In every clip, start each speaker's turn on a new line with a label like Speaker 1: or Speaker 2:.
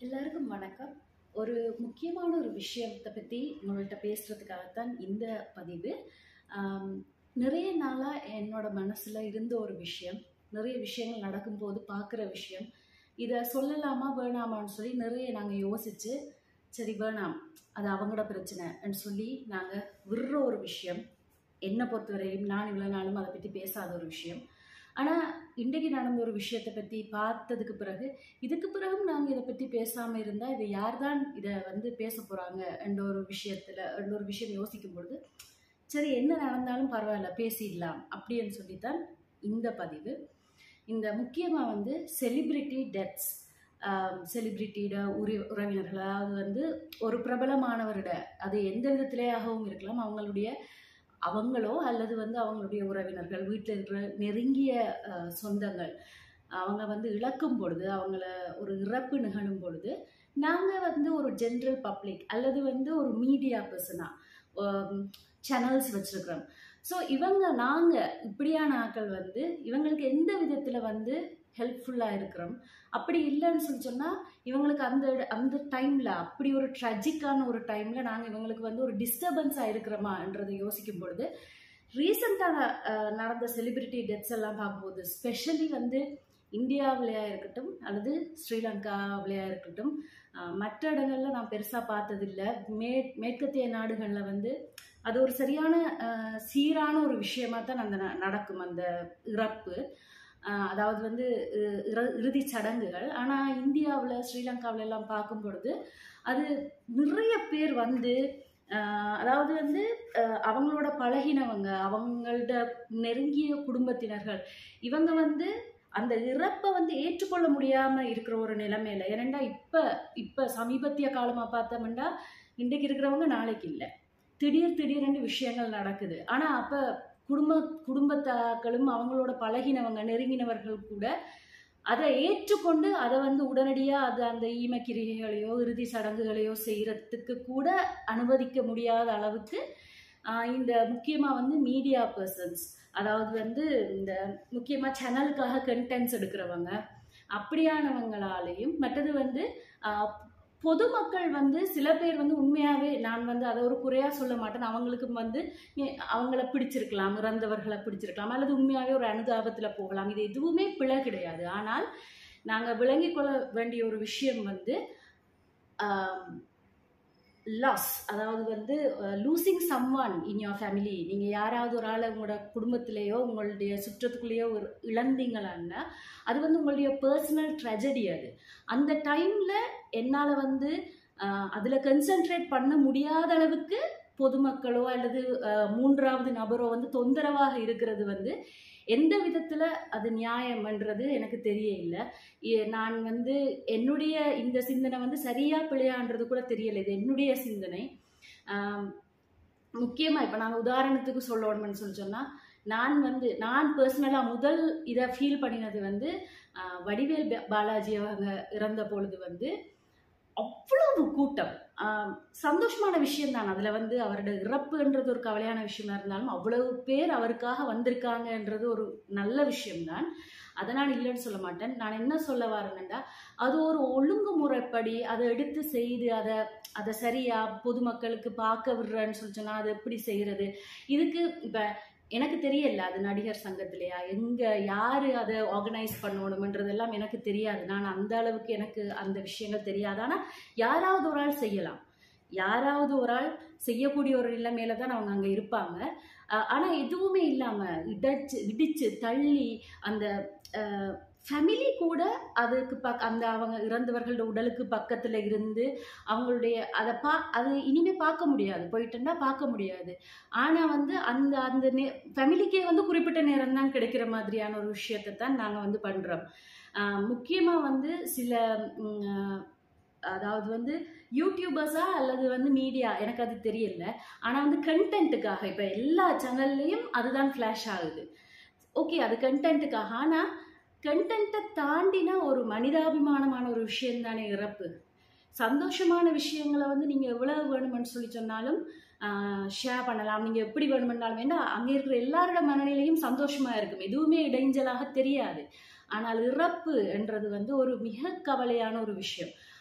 Speaker 1: எல்லாருக்கும் வணக்கம் ஒரு முக்கியமான ஒரு விஷயத்தை பற்றி உங்கள்கிட்ட பேசுகிறதுக்காகத்தான் இந்த பதிவு ஆம், நிறைய நாளாக என்னோட மனசில் இருந்த ஒரு விஷயம் நிறைய விஷயங்கள் நடக்கும்போது பார்க்குற விஷயம் இதை சொல்லலாமா வேணாமான்னு சொல்லி நிறைய நாங்கள் யோசித்து சரி வேணாம் அது அவங்களோட பிரச்சனைன்னு சொல்லி நாங்கள் விடுற ஒரு விஷயம் என்னை பொறுத்தவரையும் நான் இவ்வளோ நாளும் அதை பற்றி பேசாத ஒரு விஷயம் ஆனால் இன்றைக்கு நடந்த ஒரு விஷயத்தை பற்றி பார்த்ததுக்கு பிறகு இதுக்கு பிறகும் நாங்கள் இதை பற்றி பேசாமல் இருந்தால் இதை யார் தான் இதை வந்து பேச போகிறாங்க என்ற ஒரு விஷயத்தில் என்ற ஒரு விஷயம் யோசிக்கும் பொழுது சரி என்ன நடந்தாலும் பரவாயில்ல பேசிடலாம் அப்படின்னு சொல்லித்தான் இந்த பதிவு இந்த முக்கியமாக வந்து செலிப்ரிட்டி டெத்ஸ் செலிப்ரிட்டியோட உரி உறவினர்கள் அதாவது வந்து ஒரு பிரபலமானவரிட அது எந்த விதத்திலேயாகவும் இருக்கலாம் அவங்களுடைய அவங்களோ அல்லது வந்து அவங்களுடைய உறவினர்கள் வீட்டில் இருக்கிற நெருங்கிய அஹ், சொந்தங்கள் அவங்க வந்து இழக்கும் பொழுது அவங்கள ஒரு இறப்பு நிகழும் பொழுது நாங்கள் வந்து ஒரு ஜென்ரல் பப்ளிக் அல்லது வந்து ஒரு மீடியா பர்சனாக சேனல்ஸ் வச்சுருக்கிறோம் ஸோ இவங்க நாங்கள் இப்படியான ஆட்கள் வந்து இவங்களுக்கு எந்த விதத்தில் வந்து ஹெல்ப்ஃபுல்லாக இருக்கிறோம் அப்படி இல்லைன்னு சொல்லி சொன்னால் இவங்களுக்கு அந்த அந்த டைமில் அப்படி ஒரு ட்ராஜிக்கான ஒரு டைமில் நாங்கள் இவங்களுக்கு வந்து ஒரு டிஸ்டர்பன்ஸாக இருக்கிறோமான்றதை யோசிக்கும் பொழுது ரீசெண்டாக நடந்த செலிபிரிட்டி டெத்ஸ் எல்லாம் பார்க்கும்போது ஸ்பெஷலி வந்து இந்தியாவிலையா இருக்கட்டும் அல்லது ஸ்ரீலங்காவிலையா இருக்கட்டும் அஹ், மற்ற இடங்களில் நான் பெருசாக பார்த்ததில்ல மே மேற்கத்திய நாடுகளில் வந்து அது ஒரு சரியான அஹ், சீரான ஒரு விஷயமா தான் அந்த ந- நடக்கும் அந்த இறப்பு அஹ், அதாவது வந்து இ- இற- இறுதிச் சடங்குகள் ஆனால் இந்தியாவில் ஸ்ரீலங்காவில் எல்லாம் பார்க்கும் பொழுது அது நிறைய பேர் வந்து அஹ், அதாவது வந்து அஹ், அவங்களோட பழகினவங்க அவங்களோட நெருங்கிய குடும்பத்தினர்கள் இவங்க வந்து அந்த இறப்பை வந்து ஏற்றுக்கொள்ள முடியாம இருக்கிற ஒரு நிலைமையில ஏனண்டா இப்ப இப்ப சமீபத்திய காலமா பார்த்தோம்னா இன்றைக்கு இருக்கிறவங்க நாளைக்கு இல்லை திடீர் திடீர்னு விஷயங்கள் நடக்குது ஆனா அப்ப குடும்ப குடும்பத்தாக்களும் அவங்களோட பழகினவங்க நெருங்கினவர்கள் கூட அதை ஏற்றுக்கொண்டு அதை வந்து உடனடியாக அது அந்த ஈமக்கிரிகைகளையோ இறுதி சடங்குகளையோ செய்யறதுக்கு கூட அனுமதிக்க முடியாத அளவுக்கு ஆஹ், இந்த முக்கியமாக வந்து மீடியா பர்சன்ஸ் அதாவது வந்து இந்த முக்கியமாக சேனலுக்காக கண்டென்ட்ஸ் எடுக்கிறவங்க அப்படியானவங்களாலேயும் மற்றது வந்து ஆஹ், பொதுமக்கள் வந்து சில பேர் வந்து உண்மையாகவே நான் வந்து அதை ஒரு குறையாக சொல்ல மாட்டேன் அவங்களுக்கு வந்து ஏ- அவங்கள பிடிச்சிருக்கலாம் இறந்தவர்களை பிடிச்சிருக்கலாம் அல்லது உண்மையாகவே ஒரு அனுதாபத்தில் போகலாம் இது எதுவுமே பிழை கிடையாது ஆனால் நாங்கள் விளங்கிக் கொள்ள வேண்டிய ஒரு விஷயம் வந்து லாஸ் அதாவது வந்து losing someone in your family நீங்கள் யாராவது ஒரு ஆளை உங்களோட குடும்பத்திலேயோ உங்களுடைய சுற்றத்துக்குள்ளேயோ ஒரு இழந்தீங்களான்னா அது வந்து உங்களுடைய பர்சனல் ட்ரெஜடி அது அந்த டைமில் என்னால் வந்து அதில் கன்சென்ட்ரேட் பண்ண முடியாத அளவுக்கு பொதுமக்களோ அல்லது அஹ், மூன்றாவது நபரோ வந்து தொந்தரவாக இருக்கிறது வந்து எந்த விதத்தில் அது நியாயம்ன்றது எனக்கு தெரிய இல்லை ஏ- நான் வந்து என்னுடைய இந்த சிந்தனை வந்து சரியா பிழையான்றது கூட தெரியல இது என்னுடைய சிந்தனை முக்கியமாக இப்போ நான் உதாரணத்துக்கு சொல்லணும்னு சொல்லி சொன்னால் நான் வந்து நான் பர்சனலாக முதல் இதை ஃபீல் பண்ணினது வந்து ஆஹ், வடிவேல் பா- பாலாஜி அவங்க இறந்த பொழுது வந்து அவ்வளவு கூட்டம் ஆஹ், சந்தோஷமான விஷயம் தான் அதில் வந்து அவரோட இறப்புன்றது ஒரு கவலையான விஷயமா இருந்தாலும் அவ்வளவு பேர் அவருக்காக வந்திருக்காங்கன்றது ஒரு நல்ல விஷயம்தான் அதை நான் இல்லைன்னு சொல்ல மாட்டேன் நான் என்ன சொல்ல வரேன்னா அது ஒரு ஒழுங்குமுறைப்படி அதை எடுத்து செய்து அதை அதை சரியா பொதுமக்களுக்கு பார்க்க விடுறேன்னு சொல்லி சொன்னா அது எப்படி செய்யறது இதுக்கு இப்போ எனக்கு தெரியல அது நடிகர் சங்கத்திலையா எங்க யாரு அதை ஆர்கனைஸ் பண்ணணுமன்றதெல்லாம் எனக்கு தெரியாது நான் அந்த அளவுக்கு எனக்கு அந்த விஷயங்கள் தெரியாது ஆனா யாராவது ஒரு ஆள் செய்யலாம் யாராவது ஒரு ஆள் செய்யக்கூடிய ஒரு நிலைமையில தான் அவங்க அங்க இருப்பாங்க அஹ் ஆனா எதுவுமே இல்லாம இடிச்சு இடிச்சு தள்ளி அந்த ஃபேமிலி கூட அதுக்கு பக் அந்த அவங்க இறந்தவர்களோட உடலுக்கு பக்கத்துல இருந்து அவங்களுடைய அதை பா அது இனிமே பார்க்க முடியாது போயிட்டுன்னா பார்க்க முடியாது ஆனா வந்து அந்த அந்த நே ஃபேமிலிக்கே வந்து குறிப்பிட்ட நேரம் தான் கிடைக்கிற மாதிரியான ஒரு விஷயத்தை தான் நாங்க வந்து பண்றோம் ஆஹ் முக்கியமா வந்து சில ம், ஆஹ், அதாவது வந்து யூடியூபர்ஸா அல்லது வந்து மீடியா எனக்கு அது தெரியல ஆனா வந்து கண்டென்ட்டுக்காக இப்ப எல்லா சேனல்லையும் அதுதான் ஃப்ளாஷ் ஆகுது ஓகே அது கண்டென்ட்டுக்காக ஆனா கண்டென்ட்டை தாண்டின ஒரு மனிதாபிமானமான ஒரு விஷயம் தானே இறப்பு சந்தோஷமான விஷயங்களை வந்து நீங்கள் எவ்வளவு வேணுமென்னு சொல்லி சொன்னாலும் ஷேர் பண்ணலாம் நீங்கள் எப்படி வேணுமென்றாலும் ஏன்னா அங்கே இருக்கிற எல்லாரோட மனநிலையும் சந்தோஷமாக இருக்கும் எதுவுமே இடைஞ்சலாக தெரியாது ஆனால் இறப்பு என்றது வந்து ஒரு மிக கவலையான ஒரு விஷயம்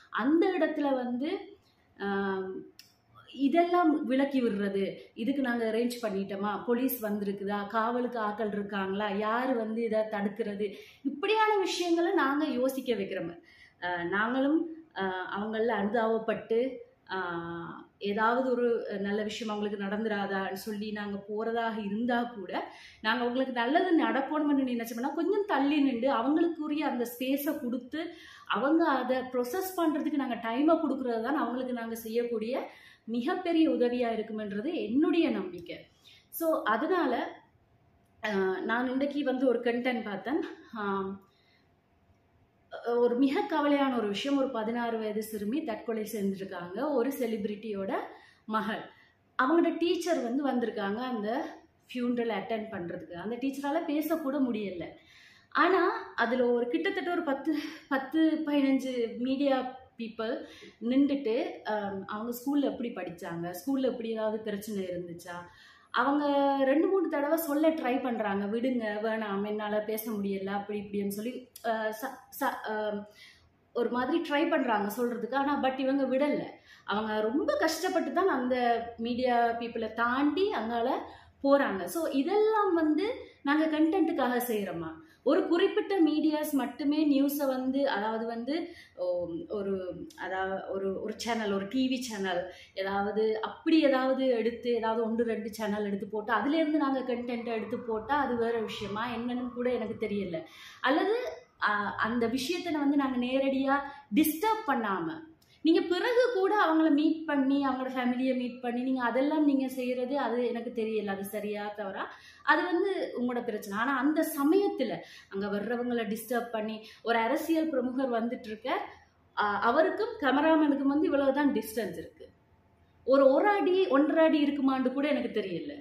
Speaker 1: அந்த இடத்துல வந்து ஆம், இதெல்லாம் விலக்கி விடுறது இதுக்கு நாங்கள் அரேஞ்ச் பண்ணிட்டோமா போலீஸ் வந்திருக்குதா காவலுக்கு ஆட்கள் இருக்காங்களா யார் வந்து இதை தடுக்கிறது இப்படியான விஷயங்களை நாங்கள் யோசிக்க வைக்கிறோம் அஹ் நாங்களும் அஹ் அவங்கள அனுதாபப்பட்டு ஆஹ் ஏதாவது ஒரு நல்ல விஷயம் அவங்களுக்கு நடந்துராதான்னு சொல்லி நாங்கள் போகிறதாக இருந்தால் கூட நாங்கள் அவங்களுக்கு நல்லது நடக்கணும்னு நினைச்சோம்னா கொஞ்சம் தள்ளி நின்று அவங்களுக்குரிய அந்த ஸ்பேஸை கொடுத்து அவங்க அதை ப்ரொசஸ் பண்ணுறதுக்கு நாங்கள் டைமை கொடுக்குறது தான் அவங்களுக்கு நாங்கள் செய்யக்கூடிய மிகப்பெரிய உதவியாக இருக்குமென்றது என்னுடைய நம்பிக்கை ஸோ அதனால் நான் இன்றைக்கி வந்து ஒரு கண்டென்ட் பார்த்தேன் ஆம், ஒரு மிக கவலையான ஒரு விஷயம் ஒரு பதினாறு வயது சிறுமி தற்கொலை செஞ்சுருக்காங்க ஒரு செலிபிரிட்டியோட மகள் அவங்களோட டீச்சர் வந்து வந்திருக்காங்க அந்த ஃபியூனரல் அட்டன் பண்ணுறதுக்கு அந்த டீச்சரால் பேசக்கூட முடியல ஆனால் அதில் ஒரு கிட்டத்தட்ட ஒரு பத்து பத்து பதினஞ்சு மீடியா பீப்புள் நின்றுட்டு அவங்க ஸ்கூலில் எப்படி படித்தாங்க ஸ்கூலில் எப்படி ஏதாவது பிரச்சனை இருந்துச்சா அவங்க ரெண்டு மூணு தடவை சொல்ல ட்ரை பண்ணுறாங்க விடுங்க வேணாம் என்னால் பேச முடியல அப்படி இப்படின்னு சொல்லி அஹ், ச- ச- அஹ், ஒரு மாதிரி ட்ரை பண்ணுறாங்க சொல்கிறதுக்கு ஆனால் பட் இவங்க விடலை அவங்க ரொம்ப கஷ்டப்பட்டு தான் அந்த மீடியா பீப்புளை தாண்டி அங்கால போகிறாங்க ஸோ இதெல்லாம் வந்து நாங்கள் கண்டென்ட்டுக்காக செய்கிறோமா ஒரு குறிப்பிட்ட மீடியாஸ் மட்டுமே நியூஸை வந்து அதாவது வந்து ஓ- ஒரு அதாவது ஒரு ஒரு சேனல் ஒரு டிவி சேனல் ஏதாவது அப்படி ஏதாவது எடுத்து ஏதாவது ஒன்று ரெண்டு சேனல் எடுத்து போட்டு அதுலேருந்து நாங்கள் கண்டென்ட்டை எடுத்து போட்டால் அது வேறு விஷயமா என்னன்னு கூட எனக்கு தெரியல அல்லது ஆஹ், அந்த விஷயத்தை வந்து நாங்கள் நேரடியாக டிஸ்டர்ப் பண்ணாமல் நீங்கள் பிறகு கூட அவங்கள மீட் பண்ணி அவங்களோட ஃபேமிலியை மீட் பண்ணி நீங்கள் அதெல்லாம் நீங்கள் செய்கிறது அது எனக்கு தெரியல அது சரியா தவறா அது வந்து உங்களோட பிரச்சனை ஆனால் அந்த சமயத்தில் அங்கே வர்றவங்களை டிஸ்டர்ப் பண்ணி ஒரு அரசியல் பிரமுகர் வந்துட்டு இருக்க ஆஹ், அவருக்கும் கேமராமேனுக்கும் வந்து இவ்வளவுதான் டிஸ்டன்ஸ் இருக்கு ஒரு ஒரு அடி ஒன்றரை அடி இருக்குமான்னு கூட எனக்கு தெரியல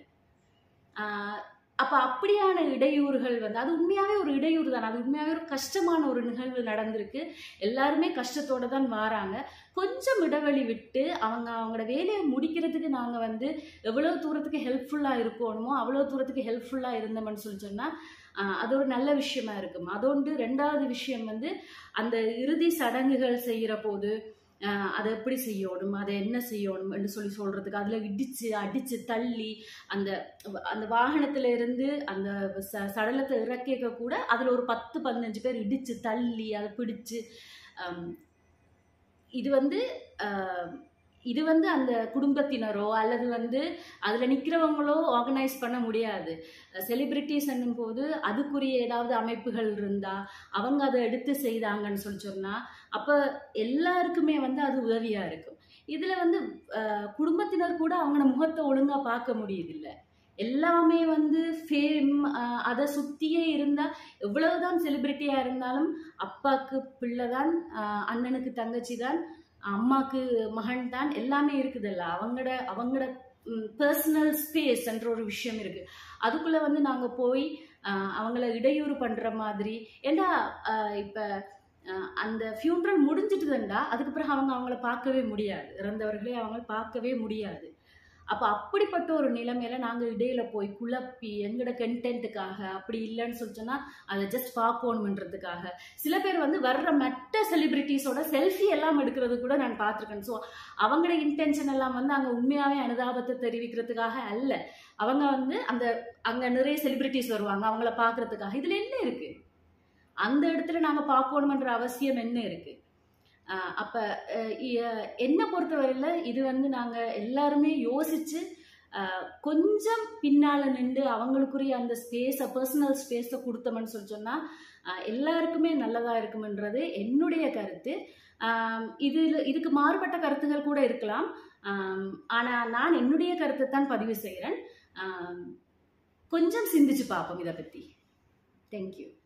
Speaker 1: ஆஹ், அப்ப அப்படியான இடையூறுகள் வந்து அது உண்மையாவே ஒரு இடையூறு தான் அது உண்மையாவே ஒரு கஷ்டமான ஒரு நிகழ்வு நடந்திருக்கு எல்லாருமே கஷ்டத்தோட தான் வராங்க கொஞ்சம் இடைவெளி விட்டு அவங்க அவங்களோட வேலையை முடிக்கிறதுக்கு நாங்கள் வந்து எவ்வளோ தூரத்துக்கு ஹெல்ப்ஃபுல்லாக இருக்கணுமோ அவ்வளோ தூரத்துக்கு ஹெல்ப்ஃபுல்லாக இருந்தோம்னு சொல்லி சொன்னால் அது ஒரு நல்ல விஷயமா இருக்கும் அதோண்டு ரெண்டாவது விஷயம் வந்து அந்த இறுதி சடங்குகள் செய்கிற போது ஆஹ் அதை எப்படி செய்யணும் அதை என்ன செய்யணும் என்று சொல்லி சொல்றதுக்கு அதில் இடிச்சு அடிச்சு தள்ளி அந்த அந்த வாகனத்துல இருந்து அந்த ச சடலத்தை இறக்கிக்க கூட அதில் ஒரு பத்து பதினஞ்சு பேர் இடிச்சு தள்ளி அதை பிடிச்சு ஆம், இது வந்து ஆஹ், இது வந்து அந்த குடும்பத்தினரோ அல்லது வந்து அதில் நிற்கிறவங்களோ ஆர்கனைஸ் பண்ண முடியாது செலிப்ரிட்டிஸ் என்னும் போது அதுக்குரிய ஏதாவது அமைப்புகள் இருந்தால் அவங்க அதை எடுத்து செய்தாங்கன்னு சொல்லி சொன்னால் அப்போ எல்லாருக்குமே வந்து அது உதவியாக இருக்கும் இதில் வந்து ஆஹ், குடும்பத்தினர் கூட அவங்கள முகத்தை ஒழுங்காக பார்க்க முடியுதில்ல எல்லாமே வந்து ஃபேம் அதை சுற்றியே இருந்தால் எவ்வளவுதான் செலிப்ரிட்டியாக இருந்தாலும் அப்பாவுக்கு பிள்ளை தான் ஆஹ், அண்ணனுக்கு தங்கச்சி தான் அம்மாக்கு மகன் தான் எல்லாமே இருக்குதுல்ல அவங்களோட அவங்களோட பர்சனல் ஸ்பேஸ் என்ற ஒரு விஷயம் இருக்கு அதுக்குள்ள வந்து நாங்க போய் ஆஹ், அவங்கள இடையூறு பண்ற மாதிரி ஏண்டா ஆஹ், இப்ப ஆஹ், அந்த ஃபியூனரல் முடிஞ்சிட்டுதுண்டா அதுக்கு பிறகு அவங்க அவங்கள பார்க்கவே முடியாது இறந்தவர்களே அவங்க பார்க்கவே முடியாது அப்போ அப்படிப்பட்ட ஒரு நிலைமையில நாங்கள் இடையில போய் குழப்பி எங்களோட கண்டென்ட்டுக்காக அப்படி இல்லைன்னு சொல்லி சொன்னா அதை ஜஸ்ட் பார்க்கணுன்றதுக்காக சில பேர் வந்து வர்ற மற்ற செலிபிரிட்டிஸோட செல்ஃபி எல்லாம் எடுக்கிறது கூட நான் பார்த்துருக்கேன் ஸோ அவங்களோட இன்டென்ஷன் எல்லாம் வந்து அங்கே உண்மையாகவே அனுதாபத்தை தெரிவிக்கிறதுக்காக அல்ல அவங்க வந்து அந்த அங்கே நிறைய செலிபிரிட்டிஸ் வருவாங்க அவங்கள பார்க்கறதுக்காக இதில் என்ன இருக்கு அந்த இடத்துல நாங்கள் பார்க்கணுமன்ற அவசியம் என்ன இருக்கு ஆஹ் அப்ப அஹ் இ- என்னை பொறுத்தவரையில் இது வந்து நாங்கள் எல்லாருமே யோசிச்சு ஆஹ் கொஞ்சம் பின்னால நின்று அவங்களுக்குரிய அந்த ஸ்பேஸை பர்சனல் ஸ்பேஸை கொடுத்தோம்னு சொல்லி சொன்னால் எல்லாருக்குமே நல்லதாக இருக்குமென்றது என்னுடைய கருத்து ஆம், இதில் இதுக்கு மாறுபட்ட கருத்துகள் கூட இருக்கலாம் ஆனால் நான் என்னுடைய கருத்தை தான் பதிவு செய்கிறேன் ஆம், கொஞ்சம் சிந்திச்சு பார்ப்போம் இதை பற்றி தேங்க்யூ